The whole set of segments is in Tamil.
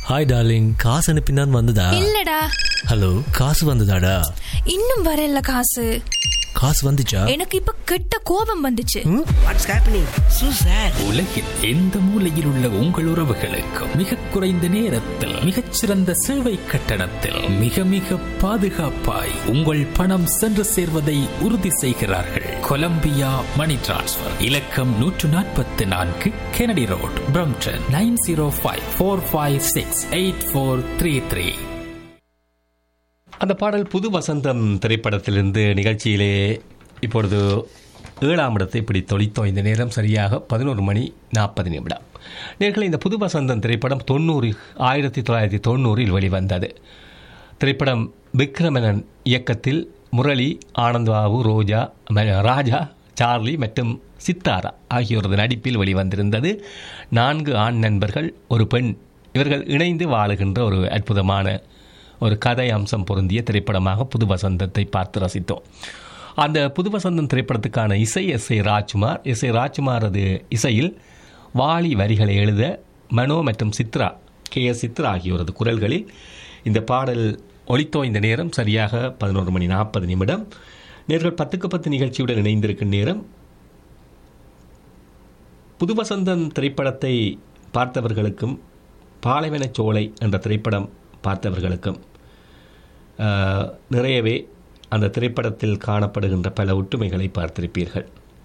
ஹாய் டார்லிங் காசு அனுப்பினான் வந்ததா இல்லடா ஹலோ காசு வந்ததாடா இன்னும் வரல காசு காசு வந்துச்சா எனக்கு இப்ப கெட்ட கோபம் வந்துச்சு வாட்ஸ் ஹேப்பனிங் சூசர் உலகில் எந்த மூலையில் உள்ள உங்கள் உறவுகளுக்கு மிக குறைந்த நேரத்தில் மிகச்சிறந்த சேவை கட்டணத்தில் மிக மிக பாதுகாப்பாய் உங்கள் பணம் சென்று சேர்வதை உறுதி செய்கிறார்கள் கொலம்பியா மணி டிரான்ஸ்ஃபர் இலக்கம் நூற்று நாற்பத்தி நான்கு Kennedy road Brampton nine zero five four five six eight four three three அந்த பாடல் புது வசந்தம் திரைப்படத்திலிருந்து நிகழ்ச்சியிலே இப்பொழுது ஏழாம் இடத்தை இப்படி தொளித்தோம் இந்த நேரம் சரியாக பதினோரு மணி நாற்பது நிமிடம் நேர்களை இந்த புது வசந்தம் திரைப்படம் தொண்ணூறு ஆயிரத்தி தொள்ளாயிரத்தி தொண்ணூறில் வெளிவந்தது திரைப்படம் விக்ரமணன் இயக்கத்தில் முரளி ஆனந்தபாபு ரோஜா ம- ராஜா சார்லி மற்றும் சித்தாரா ஆகியோரது நடிப்பில் வெளிவந்திருந்தது நான்கு ஆண் நண்பர்கள் ஒரு பெண் இவர்கள் இணைந்து வாழுகின்ற ஒரு அற்புதமான ஒரு கதை அம்சம் பொருந்திய திரைப்படமாக புது வசந்தத்தை பார்த்து ரசித்தோம் அந்த புது வசந்தம் திரைப்படத்துக்கான இசை S A Rajkumar S A ராஜ்குமாரது இசையில் வாலி வரிகளை எழுத மனோ மற்றும் சித்ரா கே எஸ் சித்ரா ஆகியோரது குரல்களில் இந்த பாடல் ஒலித்தோ இந்த நேரம் சரியாக பதினோரு மணி நாற்பது நிமிடம் நேர்கள் பத்துக்கு பத்து நிகழ்ச்சியுடன் இணைந்திருக்கும் நேரம் புது வசந்தம் திரைப்படத்தை பார்த்தவர்களுக்கும் பாலைவனச் சோலை என்ற திரைப்படம் பார்த்தவர்களுக்கும் ஆஹ், நிறையவே அந்த திரைப்படத்தில் காணப்படுகின்ற பல ஒற்றுமைகளை பார்த்திருப்பீர்கள்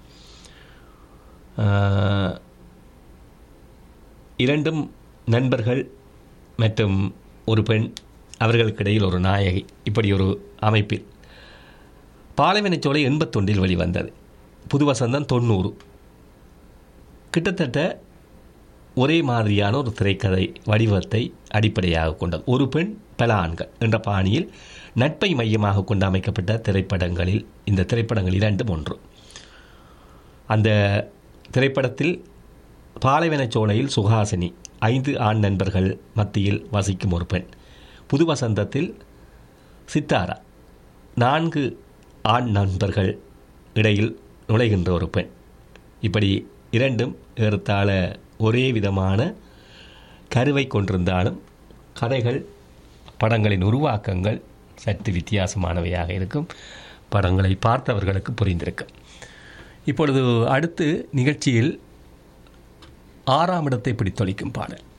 ஆஹ், இரண்டும் நண்பர்கள் மற்றும் ஒரு பெண் அவர்களுக்கிடையில் ஒரு நாயகி இப்படி ஒரு அமைப்பில் பாலைவனச்சோலை எண்பத்தொன்றில் வெளிவந்தது புது வசந்தம் தொண்ணூறு கிட்டத்தட்ட ஒரே மாதிரியான ஒரு திரைக்கதை வடிவத்தை அடிப்படையாக கொண்டது ஒரு பெண் பல ஆண்கள் என்ற பாணியில் நட்பை மையமாக கொண்டு அமைக்கப்பட்ட திரைப்படங்களில் இந்த திரைப்படங்கள் இரண்டும் ஒன்று அந்த திரைப்படத்தில் பாலைவனச் சோலையில் சுஹாசினி ஐந்து ஆண் நண்பர்கள் மத்தியில் வசிக்கும் ஒரு பெண் புது வசந்தத்தில் சித்தாரா நான்கு ஆண் நண்பர்கள் இடையில் நுழைகின்ற ஒரு பெண் இப்படி இரண்டும் ஏறத்தாழ ஒரே விதமான கருவை கொண்டிருந்தாலும் கதைகள் படங்களின் உருவாக்கங்கள் சற்று வித்தியாசமானவையாக இருக்கும் படங்களை பார்த்தவர்களுக்கு புரிந்திருக்கும் இப்பொழுது அடுத்து நிகழ்ச்சியில் ஆறாம் இடத்தை பிடித்தொழிக்கும் பாடல்